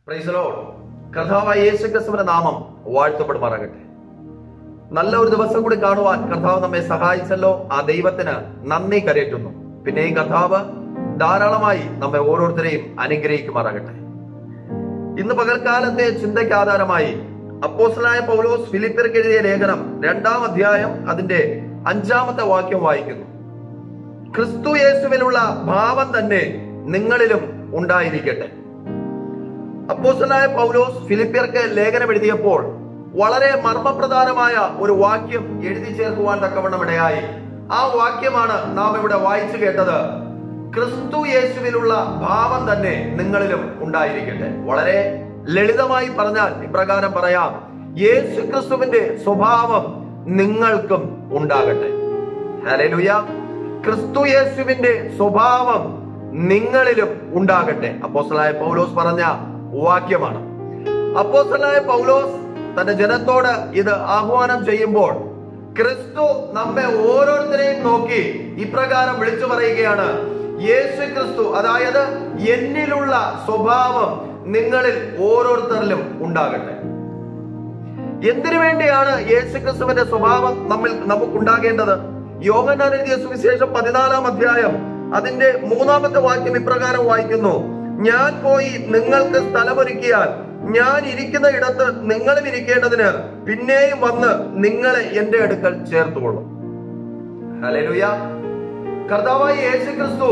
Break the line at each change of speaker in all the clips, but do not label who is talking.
പ്രൈസലോ കർത്താവായ യേശു ക്രിസ്തുവിന്റെ നാമം വാഴ്ത്തപ്പെടുമാറാകട്ടെ നല്ല ഒരു ദിവസം കൂടി കാണുവാൻ കർത്താവ് നമ്മെ സഹായിച്ചല്ലോ ആ ദൈവത്തിന് നന്ദി കരയറ്റുന്നു പിന്നെയും കർത്താവ് ധാരാളമായി നമ്മെ ഓരോരുത്തരെയും അനുഗ്രഹിക്കുമാറാകട്ടെ ഇന്ന് പകൽക്കാലത്തെ ചിന്തയ്ക്ക് ആധാരമായി അപ്പോസ്റ്റലായ പൗലോസ് ഫിലിപ്പിർക്ക് എഴുതിയ ലേഖനം രണ്ടാം അധ്യായം അതിന്റെ അഞ്ചാമത്തെ വാക്യം വായിക്കുന്നു ക്രിസ്തു യേശുവിലുള്ള ഭാവം തന്നെ നിങ്ങളിലും ഉണ്ടായിരിക്കട്ടെ അപ്പോസ്റ്റലായ പൗലോസ് ഫിലിപ്പിയർക്ക് ലേഖനം എഴുതിയപ്പോൾ വളരെ മർമ്മപ്രധാനമായ ഒരു വാക്യം എഴുതി ചേർക്കുവാൻ തക്കവണ്ണം ഇടയായി ആ വാക്യമാണ് നാം ഇവിടെ വായിച്ചു കേട്ടത് ക്രിസ്തു യേശുവിലുള്ള ഭാവം തന്നെ നിങ്ങളിലും ഉണ്ടായിരിക്കട്ടെ വളരെ ലളിതമായി പറഞ്ഞാൽ ഇപ്രകാരം പറയാം യേശു ക്രിസ്തുവിന്റെ സ്വഭാവം നിങ്ങൾക്കും ഉണ്ടാകട്ടെ ഹല്ലേലൂയ ക്രിസ്തു യേശുവിന്റെ സ്വഭാവം നിങ്ങളിലും ഉണ്ടാകട്ടെ അപ്പോസ്തലനായ പൗലോസ് പറഞ്ഞ വാക്യമാണ് അപ്പോസ്തലനായ പൗലോസ് തന്റെ ജനത്തോട് ഇത് ആഹ്വാനം ചെയ്യുമ്പോൾ ക്രിസ്തു നമ്മെ ഓരോരുത്തരെയും നോക്കി ഇപ്രകാരം വിളിച്ചു പറയുകയാണ് യേശു ക്രിസ്തു അതായത് എന്നിലുള്ള സ്വഭാവം നിങ്ങളിൽ ഓരോരുത്തരിലും ഉണ്ടാകട്ടെ എന്തിനു വേണ്ടിയാണ് യേശു ക്രിസ്തുവിന്റെ സ്വഭാവം നമ്മിൽ നമുക്കുണ്ടാകേണ്ടത് യോഹന്നാൻ എഴുതിയ സുവിശേഷം പതിനാലാം അധ്യായം അതിന്റെ മൂന്നാമത്തെ വാക്യം ഇപ്രകാരം വായിക്കുന്നു ഞാൻ പോയി നിങ്ങൾക്ക് സ്ഥലമൊരുക്കിയാൽ ഞാൻ ഇരിക്കുന്ന ഇടത്ത് നിങ്ങളും ഇരിക്കേണ്ടതിന് പിന്നെയും വന്ന് നിങ്ങളെ എന്റെ അടുക്കൽ ചേർത്തുകൊള്ളും ഹല്ലേലൂയ കർത്താവായ യേശു ക്രിസ്തു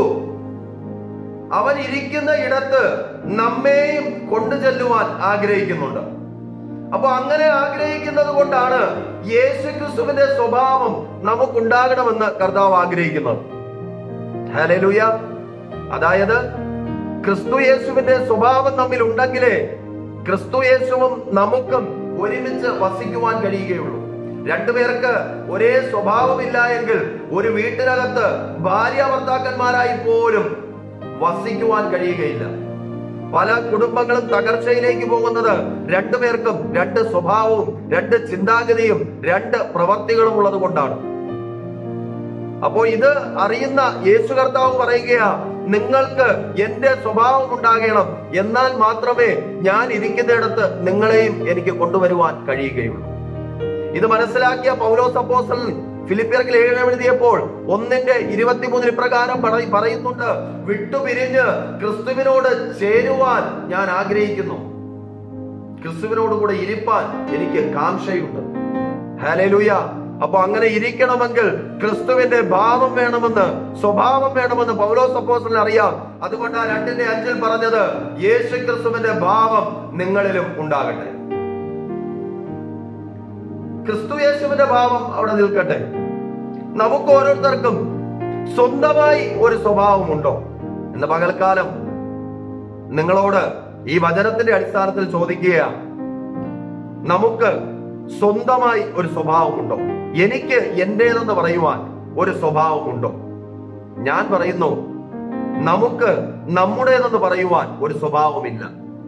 അവൻ ഇരിക്കുന്ന ഇടത്ത് നമ്മെയും കൊണ്ടു ചെല്ലുവാൻ ആഗ്രഹിക്കുന്നുണ്ട് അപ്പൊ അങ്ങനെ ആഗ്രഹിക്കുന്നത് കൊണ്ടാണ് യേശു ക്രിസ്തുവിന്റെ സ്വഭാവം നമുക്കുണ്ടാകണമെന്ന് കർത്താവ് ആഗ്രഹിക്കുന്നത് ഹല്ലേലൂയ അതായത് ക്രിസ്തു യേശുവിന്റെ സ്വഭാവം നമ്മിൽ ഉണ്ടെങ്കിലേ ക്രിസ്തു യേശുവും നമുക്കും ഒരുമിച്ച് വസിക്കുവാൻ കഴിയുകയുള്ളൂ രണ്ടുപേർക്ക് ഒരേ സ്വഭാവമില്ല എങ്കിൽ ഒരു വീട്ടിനകത്ത് ഭാര്യ ഭർത്താക്കന്മാരായി പോലും വസിക്കുവാൻ കഴിയുകയില്ല പല കുടുംബങ്ങളും തകർച്ചയിലേക്ക് പോകുന്നത് രണ്ടുപേർക്കും രണ്ട് സ്വഭാവവും രണ്ട് ചിന്താഗതിയും രണ്ട് പ്രവർത്തികളും ഉള്ളത് കൊണ്ടാണ് അപ്പോ ഇത് അറിയുന്ന യേശു കർത്താവ് പറയുകയാ നിങ്ങൾക്ക് എന്റെ സ്വഭാവം ഉണ്ടാകണം എന്നാൽ മാത്രമേ ഞാൻ ഇരിക്കുന്നിടത്ത് നിങ്ങളെയും എനിക്ക് കൊണ്ടുവരുവാൻ കഴിയുകയുള്ളൂ ഇത് മനസ്സിലാക്കിയ പൗലോസ് അപ്പോസ്റ്റലൻ ഫിലിപ്പിയർക്ക് ലേഖനം എഴുതിയപ്പോൾ ഒന്നിന്റെ ഇരുപത്തിമൂന്നിൽ ഇപ്രകാരം പറ- പറയുന്നുണ്ട് വിട്ടുപിരിഞ്ഞ് ക്രിസ്തുവിനോട് ചേരുവാൻ ഞാൻ ആഗ്രഹിക്കുന്നു ക്രിസ്തുവിനോട് കൂടെ ഇരിപ്പാൻ എനിക്ക് കാംക്ഷയുണ്ട് ഹല്ലേലൂയ അപ്പൊ അങ്ങനെ ഇരിക്കണമെങ്കിൽ ക്രിസ്തുവിന്റെ ഭാവം വേണമെന്ന് സ്വഭാവം വേണമെന്ന് പൗലോസ് അപ്പോസ്റ്റലിന് അറിയാം അതുകൊണ്ടാണ് രണ്ടിന്റെ അഞ്ചിൽ പറഞ്ഞത് യേശു ക്രിസ്തുവിന്റെ ഭാവം നിങ്ങളിലും ഉണ്ടാകട്ടെ ക്രിസ്തു യേശുവിന്റെ ഭാവം അവിടെ നിൽക്കട്ടെ നമുക്ക് ഓരോരുത്തർക്കും സ്വന്തമായി ഒരു സ്വഭാവമുണ്ടോ ഇന്ന് പകൽക്കാലം നിങ്ങളോട് ഈ വചനത്തിന്റെ അടിസ്ഥാനത്തിൽ ചോദിക്കുകയാണ് നമുക്ക് സ്വന്തമായി ഒരു സ്വഭാവമുണ്ടോ എനിക്ക് എന്റേതെന്ന് പറയുവാൻ ഒരു സ്വഭാവമുണ്ടോ ഞാൻ പറയുന്നു നമുക്ക് നമ്മുടേതെന്ന് പറയുവാൻ ഒരു സ്വഭാവമില്ല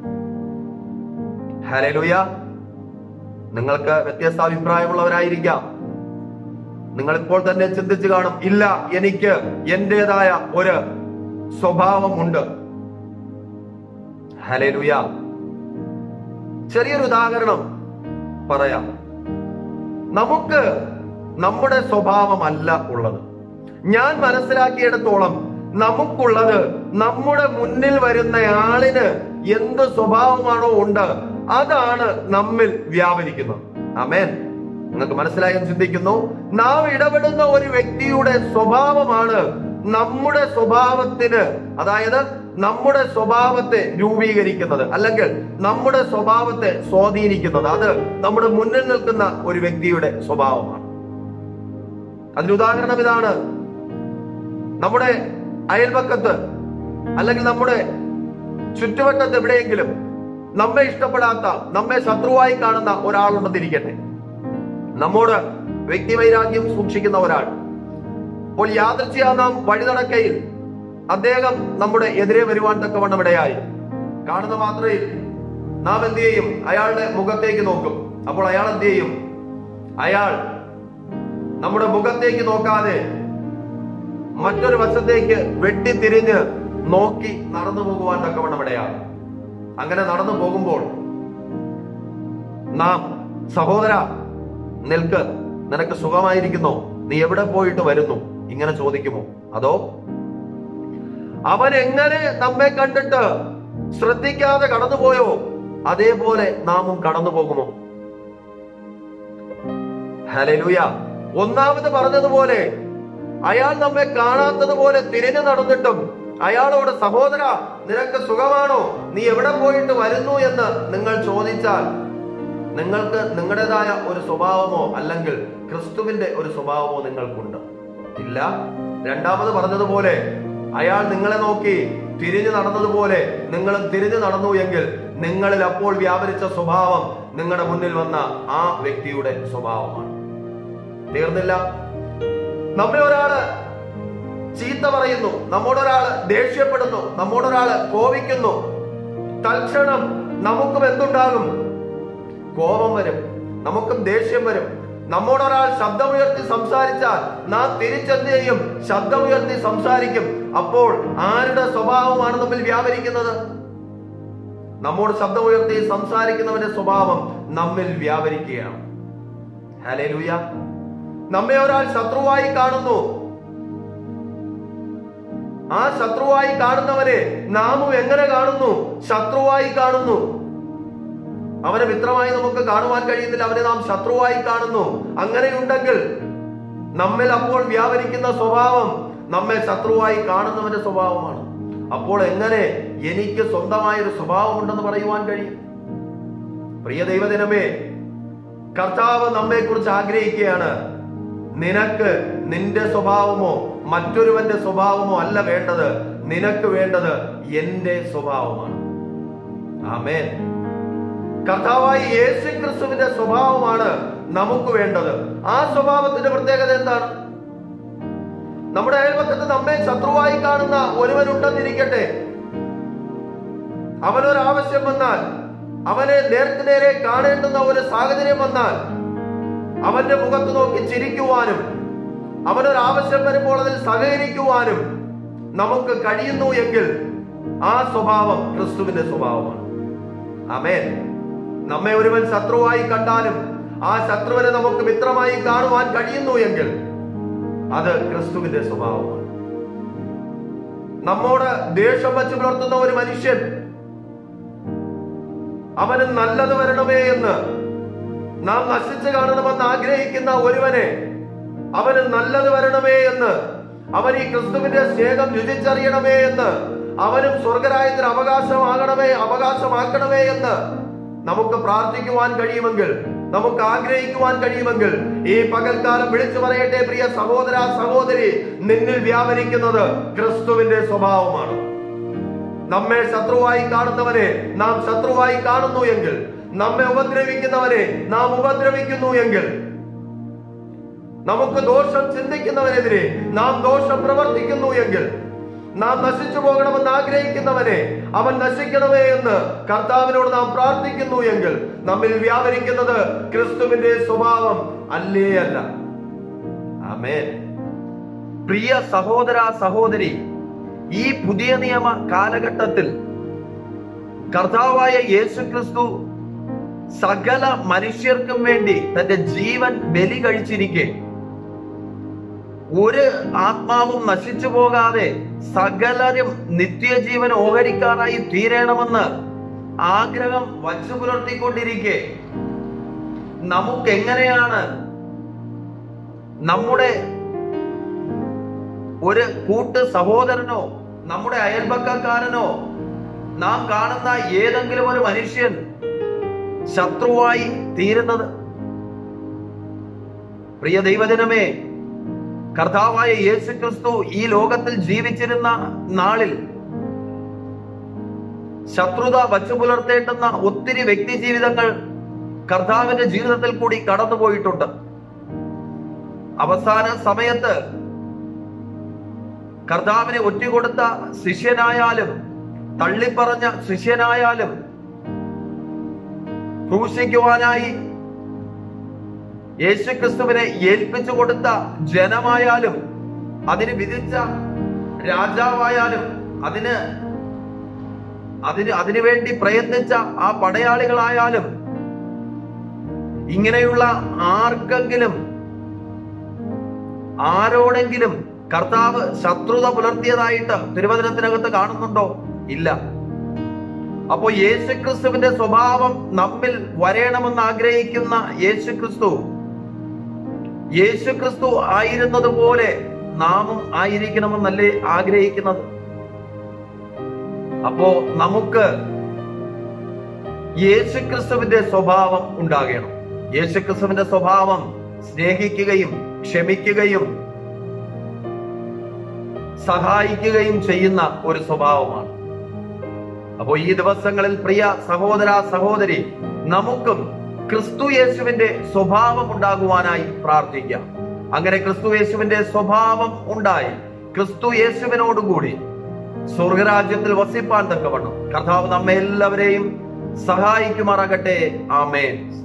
ഹരലുയ നിങ്ങൾക്ക് വ്യത്യസ്ത അഭിപ്രായമുള്ളവരായിരിക്കാം നിങ്ങൾ ഇപ്പോൾ തന്നെ ചിന്തിച്ചു കാണും ഇല്ല എനിക്ക് എന്റേതായ ഒരു സ്വഭാവമുണ്ട് ഹലേലുയ ചെറിയൊരു ഉദാഹരണം പറയാം നമുക്ക് നമ്മുടെ സ്വഭാവമല്ല ഉള്ളത് ഞാൻ മനസ്സിലാക്കിയിടത്തോളം നമുക്കുള്ളത് നമ്മുടെ മുന്നിൽ വരുന്ന ആളിന് എന്ത് സ്വഭാവമാണോ ഉണ്ട് അതാണ് നമ്മിൽ വ്യാപരിക്കുന്നത് അമേൻ നിങ്ങൾക്ക് മനസ്സിലായി എന്ന് ചിന്തിക്കുന്നു നാം ഇടപെടുന്ന ഒരു വ്യക്തിയുടെ സ്വഭാവമാണ് നമ്മുടെ സ്വഭാവത്തിന് അതായത് നമ്മുടെ സ്വഭാവത്തെ രൂപീകരിക്കുന്നത് അല്ലെങ്കിൽ നമ്മുടെ സ്വഭാവത്തെ സ്വാധീനിക്കുന്നത് അത് നമ്മുടെ മുന്നിൽ നിൽക്കുന്ന ഒരു വ്യക്തിയുടെ സ്വഭാവമാണ് അതിന് ഉദാഹരണം ഇതാണ് നമ്മുടെ അയൽപക്കത്ത് അല്ലെങ്കിൽ നമ്മുടെ ചുറ്റുവട്ടത്ത് എവിടെയെങ്കിലും നമ്മെ ഇഷ്ടപ്പെടാത്ത നമ്മെ ശത്രുവായി കാണുന്ന ഒരാളുണ്ടെന്നിരിക്കട്ടെ നമ്മോട് വ്യക്തിവൈരാഗ്യം സൂക്ഷിക്കുന്ന ഒരാൾ അപ്പോൾ യാദൃച്ഛ്യ നാം വഴി നടക്കയിൽ അദ്ദേഹം നമ്മുടെ എതിരെ വരുവാൻ തക്കവണ്ണം ഇടയായി കാണുന്ന മാത്രയിൽ നാം എന്ത് ചെയ്യും അയാളുടെ മുഖത്തേക്ക് നോക്കും അപ്പോൾ അയാൾ എന്ത് ചെയ്യും അയാൾ നമ്മുടെ മുഖത്തേക്ക് നോക്കാതെ മറ്റൊരു വശത്തേക്ക് വെട്ടിത്തിരിഞ്ഞ് നോക്കി നടന്നു പോകുവാൻ തക്കവണ്ണം ഇടയാണ് അങ്ങനെ നടന്നു പോകുമ്പോൾ നാം സഹോദര നിൽക്ക് നിനക്ക് സുഖമായിരിക്കുന്നോ നീ എവിടെ പോയിട്ട് വരുന്നു ഇങ്ങനെ ചോദിക്കുമോ അതോ അവൻ എങ്ങനെ നമ്മെ കണ്ടിട്ട് ശ്രദ്ധിക്കാതെ കടന്നുപോയോ അതേപോലെ നാമും കടന്നു പോകുമോ ഹലലുയ ഒന്നാമത് പറഞ്ഞതുപോലെ അയാൾ നമ്മെ കാണാത്തതുപോലെ തിരിഞ്ഞു നടന്നിട്ടും അയാളോട് സഹോദര നിനക്ക് സുഖമാണോ നീ എവിടെ പോയിട്ട് വരുന്നു എന്ന് നിങ്ങൾ ചോദിച്ചാൽ നിങ്ങൾക്ക് നിങ്ങളുടേതായ ഒരു സ്വഭാവമോ അല്ലെങ്കിൽ ക്രിസ്തുവിന്റെ ഒരു സ്വഭാവമോ നിങ്ങൾക്കുണ്ട് ഇല്ല രണ്ടാമത് പറഞ്ഞതുപോലെ അയാൾ നിങ്ങളെ നോക്കി തിരിഞ്ഞു നടന്നതുപോലെ നിങ്ങളും തിരിഞ്ഞു നടന്നു എങ്കിൽ നിങ്ങളിൽ അപ്പോൾ വ്യാപരിച്ച സ്വഭാവം നിങ്ങളുടെ മുന്നിൽ വന്ന ആ വ്യക്തിയുടെ സ്വഭാവമാണ് തീർന്നില്ല നമ്മെ ഒരാള് ചീത്ത പറയുന്നു നമ്മോടൊരാള് ദേഷ്യപ്പെടുന്നു നമ്മോടൊരാള് കോപിക്കുന്നു തൽക്ഷണം നമുക്കും എന്തുണ്ടാകും കോപം വരും നമുക്കും ദേഷ്യം വരും നമ്മോടൊരാൾ ശബ്ദമുയർത്തി സംസാരിച്ചാൽ നാം തിരിച്ചെന്ത് ചെയ്യും ശബ്ദമുയർത്തി സംസാരിക്കും അപ്പോൾ ആരുടെ സ്വഭാവമാണ് നമ്മിൽ വ്യാപരിക്കുന്നത് നമ്മോട് ശബ്ദമുയർത്തി സംസാരിക്കുന്നവന്റെ സ്വഭാവം നമ്മിൽ വ്യാപരിക്കുകയാണ് ഹലേ നമ്മെ ഒരാൾ ശത്രുവായി കാണുന്നു ആ ശത്രുവായി കാണുന്നവരെ നാമും എങ്ങനെ കാണുന്നു ശത്രുവായി കാണുന്നു അവനെ മിത്രമായി നമുക്ക് കാണുവാൻ കഴിയുന്നില്ല അവനെ നാം ശത്രുവായി കാണുന്നു അങ്ങനെയുണ്ടെങ്കിൽ നമ്മിൽ അപ്പോൾ വ്യാപരിക്കുന്ന സ്വഭാവം നമ്മെ ശത്രുവായി കാണുന്നവന്റെ സ്വഭാവമാണ് അപ്പോൾ എങ്ങനെ എനിക്ക് സ്വന്തമായ ഒരു സ്വഭാവം ഉണ്ടെന്ന് പറയുവാൻ കഴിയും പ്രിയ ദൈവദിനമേ കർത്താവ് നമ്മെ കുറിച്ച് ആഗ്രഹിക്കുകയാണ് നിനക്ക് നിന്റെ സ്വഭാവമോ മറ്റൊരുവന്റെ സ്വഭാവമോ അല്ല വേണ്ടത് നിനക്ക് വേണ്ടത് എന്റെ സ്വഭാവമാണ് ആമേൻ കർത്താവായി യേശു ക്രിസ്തുവിന്റെ സ്വഭാവമാണ് നമുക്ക് വേണ്ടത് ആ സ്വഭാവത്തിന്റെ പ്രത്യേകത എന്താണ് നമ്മുടെ അയൽപക്കത്ത് നമ്മെ ശത്രുവായി കാണുന്ന ഒരുവനുണ്ടെന്നിരിക്കട്ടെ അവനൊരാവശ്യം വന്നാൽ അവനെ നേർക്ക് നേരെ കാണേണ്ടുന്ന ഒരു സാഹചര്യം വന്നാൽ അവന്റെ മുഖത്ത് നോക്കി ചിരിക്കുവാനും അവനൊരാവശ്യം വരുമ്പോൾ അതിൽ സഹകരിക്കുവാനും നമുക്ക് കഴിയുന്നു എങ്കിൽ ആ സ്വഭാവം ക്രിസ്തുവിന്റെ സ്വഭാവമാണ് അമേൻ നമ്മെ ഒരുവൻ ശത്രുവായി കണ്ടാലും ആ ശത്രുവിനെ നമുക്ക് മിത്രമായി കാണുവാൻ കഴിയുന്നു എങ്കിൽ അത് ക്രിസ്തുവിന്റെ സ്വഭാവമാണ് നമ്മോട് ദേഷ്യം വച്ച് പുലർത്തുന്ന ഒരു മനുഷ്യൻ അവന് നല്ലത് വരണമേ എന്ന് നാം നശിച്ചു കാണണമെന്ന് ആഗ്രഹിക്കുന്ന ഒരുവനെ അവന് നല്ലത് വരണമേ എന്ന് അവൻ ഈ ക്രിസ്തുവിന്റെ സ്നേഹം രുചിച്ചറിയണമേ എന്ന് അവനും സ്വർഗരായത്തിന് അവകാശമാകണമേ അവകാശമാക്കണമേ എന്ന് നമുക്ക് പ്രാർത്ഥിക്കുവാൻ കഴിയുമെങ്കിൽ നമുക്ക് ആഗ്രഹിക്കുവാൻ കഴിയുമെങ്കിൽ ഈ പകൽക്കാലം വിളിച്ചു പറയട്ടെ പ്രിയ സഹോദര സഹോദരി നിന്നിൽ വ്യാപരിക്കുന്നത് ക്രിസ്തുവിന്റെ സ്വഭാവമാണ് നമ്മെ ശത്രുവായി കാണുന്നവനെ നാം ശത്രുവായി കാണുന്നു എങ്കിൽ നമ്മെ ഉപദ്രവിക്കുന്നവനെ നാം ഉപദ്രവിക്കുന്നു എങ്കിൽ നമുക്ക് ദോഷം ചിന്തിക്കുന്നവനെതിരെ നാം ദോഷം പ്രവർത്തിക്കുന്നു എങ്കിൽ നാം നശിച്ചു പോകണമെന്ന് ആഗ്രഹിക്കുന്നവനെ അവൻ നശിക്കണമേ എന്ന് കർത്താവിനോട് നാം പ്രാർത്ഥിക്കുന്നു എങ്കിൽ നമ്മിൽ വ്യാപരിക്കുന്നത് ക്രിസ്തുവിന്റെ സ്വഭാവം അല്ലേ അല്ല ആമേൻ പ്രിയ സഹോദര സഹോദരി ഈ പുതിയ നിയമ കാലഘട്ടത്തിൽ കർത്താവായ യേശു ക്രിസ്തു സകല മനുഷ്യർക്കും വേണ്ടി തന്റെ ജീവൻ ബലി കഴിച്ചിരിക്കെ ഒരു ആത്മാവും നശിച്ചു പോകാതെ സകലരും നിത്യജീവൻ ഓഹരിക്കാരായി തീരണമെന്ന് ആഗ്രഹം വച്ചു പുലർത്തിക്കൊണ്ടിരിക്കെ നമുക്ക് എങ്ങനെയാണ് നമ്മുടെ ഒരു കൂട്ട് സഹോദരനോ നമ്മുടെ അയൽപക്കക്കാരനോ നാം കാണുന്ന ഏതെങ്കിലും ഒരു മനുഷ്യൻ ശത്രുവായി തീരുന്നത് പ്രിയ ദൈവജനമേ കർത്താവായ യേശു ക്രിസ്തു ഈ ലോകത്തിൽ ജീവിച്ചിരുന്ന നാളിൽ ശത്രുത വച്ചു പുലർത്തേണ്ടുന്ന ഒത്തിരി വ്യക്തി ജീവിതങ്ങൾ കർത്താവിന്റെ ജീവിതത്തിൽ കൂടി കടന്നുപോയിട്ടുണ്ട് അവസാന സമയത്ത് കർത്താവിനെ ഒറ്റുകൊടുത്ത ശിഷ്യനായാലും തള്ളിപ്പറഞ്ഞ ശിഷ്യനായാലും ക്രൂശിക്കുവാനായി യേശുക്രിസ്തുവിനെ ഏൽപ്പിച്ചു കൊടുത്ത ജനമായാലും അതിന് വിധിച്ച രാജാവായാലും അതിന് അതിന് അതിനുവേണ്ടി പ്രയത്നിച്ച ആ പടയാളികളായാലും ഇങ്ങനെയുള്ള ആർക്കെങ്കിലും ആരോടെങ്കിലും കർത്താവ് ശത്രുത പുലർത്തിയതായിട്ട് തിരുവചനത്തിനകത്ത് കാണുന്നുണ്ടോ ഇല്ല അപ്പോ യേശുക്രിസ്തുവിന്റെ സ്വഭാവം നമ്മിൽ വരണമെന്ന് ആഗ്രഹിക്കുന്ന യേശുക്രിസ്തു യേശുക്രിസ്തു ആയിരുന്നത് പോലെ നാമും ആയിരിക്കണമെന്നല്ലേ ആഗ്രഹിക്കുന്നത് അപ്പോ നമുക്ക് യേശുക്രിസ്തുവിന്റെ സ്വഭാവം ഉണ്ടാകണം യേശുക്രിസ്തുവിന്റെ സ്വഭാവം സ്നേഹിക്കുകയും ക്ഷമിക്കുകയും സഹായിക്കുകയും ചെയ്യുന്ന ഒരു സ്വഭാവമാണ് അപ്പോൾ ഈ ദിവസങ്ങളിൽ പ്രിയ സഹോദര സഹോദരി നമുക്കും ക്രിസ്തു യേശുവിന്റെ സ്വഭാവം ഉണ്ടാകുവാനായി പ്രാർത്ഥിക്കാം അങ്ങനെ ക്രിസ്തു യേശുവിന്റെ സ്വഭാവം ഉണ്ടായി ക്രിസ്തു യേശുവിനോടുകൂടി സ്വർഗരാജ്യത്തിൽ വസിപ്പാൻ തക്കവണ്ണം കർത്താവ് നമ്മെ എല്ലാവരെയും സഹായിക്കുമാറാകട്ടെ ആമേൻ